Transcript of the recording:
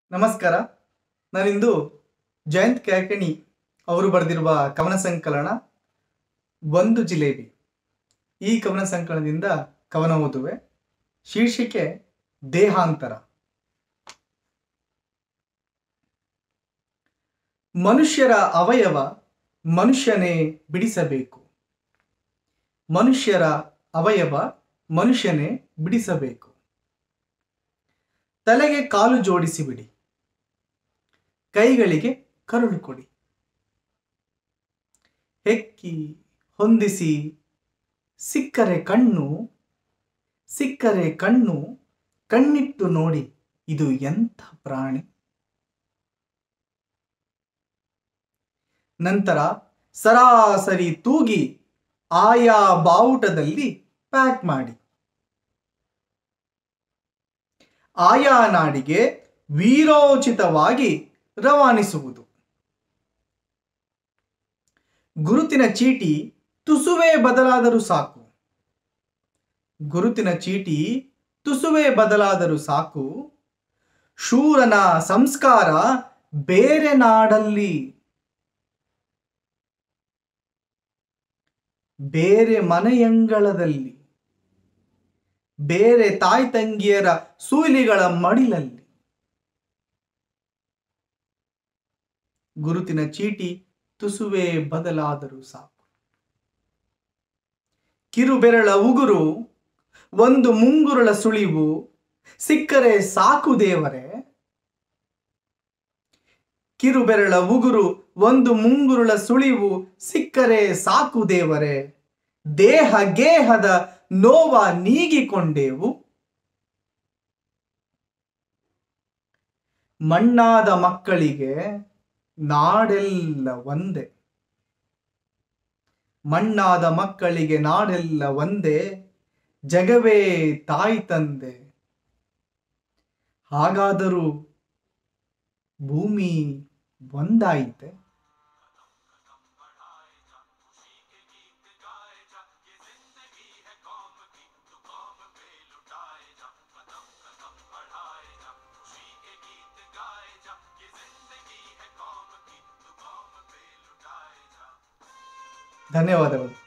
ನಮಸ್ಕಾರ ನಾನಿಂದು ಜಯಂತ್ ಕ್ಯಾಕಣಿ ಅವರು ಬರೆದಿರುವ ಕವನ ಸಂಕಲನ ಒಂದು ಜಿಲೇಬಿ ಈ ಕವನ ಸಂಕಲನದಿಂದ ಕವನ ಓದುವೆ ಶೀರ್ಷಿಕೆ ದೇಹಾಂತರ ಮನುಷ್ಯರ ಅವಯವ ಮನುಷ್ಯನೇ ಬಿಡಿಸಬೇಕು ಮನುಷ್ಯರ ಅವಯವ ಮನುಷ್ಯನೇ ಬಿಡಿಸಬೇಕು ತಲೆಗೆ ಕಾಲು ಜೋಡಿಸಿ ಬಿಡಿ ಕೈಗಳಿಗೆ ಕರುಳು ಕೊಡಿ ಹೆಕ್ಕಿ ಹೊಂದಿಸಿ ಸಿಕ್ಕರೆ ಕಣ್ಣು ಸಿಕ್ಕರೆ ಕಣ್ಣು ಕಣ್ಣಿಟ್ಟು ನೋಡಿ ಇದು ಎಂಥ ಪ್ರಾಣಿ ನಂತರ ಸರಾಸರಿ ತೂಗಿ ಆಯಾ ಬಾವುಟದಲ್ಲಿ ಪ್ಯಾಕ್ ಮಾಡಿ ಆಯಾ ನಾಡಿಗೆ ವೀರೋಚಿತವಾಗಿ ರವಾನಿಸುವುದು ಗುರುತಿನ ಚೀಟಿ ತುಸುವೇ ಬದಲಾದರೂ ಸಾಕು ಗುರುತಿನ ಚೀಟಿ ತುಸುವೇ ಬದಲಾದರೂ ಸಾಕು ಶೂರನ ಸಂಸ್ಕಾರ ಬೇರೆ ನಾಡಲ್ಲಿ ಬೇರೆ ಮನೆಯಂಗಳದಲ್ಲಿ ಬೇರೆ ತಾಯಿ ತಂಗಿಯರ ಸೂಲಿಗಳ ಮಡಿಲಲ್ಲಿ ಗುರುತಿನ ಚೀಟಿ ತುಸುವೇ ಬದಲಾದರೂ ಸಾಕು ಕಿರುಬೆರಳ ಉಗುರು ಒಂದು ಮುಂಗುರುಳ ಸುಳಿವು ಸಿಕ್ಕರೆ ಸಾಕು ದೇವರೇ ಕಿರುಬೆರಳ ಉಗುರು ಒಂದು ಮುಂಗುರುಳ ಸುಳಿವು ಸಿಕ್ಕರೆ ಸಾಕು ದೇವರೇ ದೇಹ ಗೇಹದ ನೋವ ನೀಗಿಕೊಂಡೆವು ಮಣ್ಣಾದ ಮಕ್ಕಳಿಗೆ ನಾಡೆಲ್ಲ ಒಂದೇ ಮಣ್ಣಾದ ಮಕ್ಕಳಿಗೆ ನಾಡೆಲ್ಲ ಒಂದೇ ಜಗವೇ ತಾಯಿ ತಂದೆ ಹಾಗಾದರೂ ಭೂಮಿ ಒಂದಾಯಿತೆ ಧನ್ಯವಾದಗಳು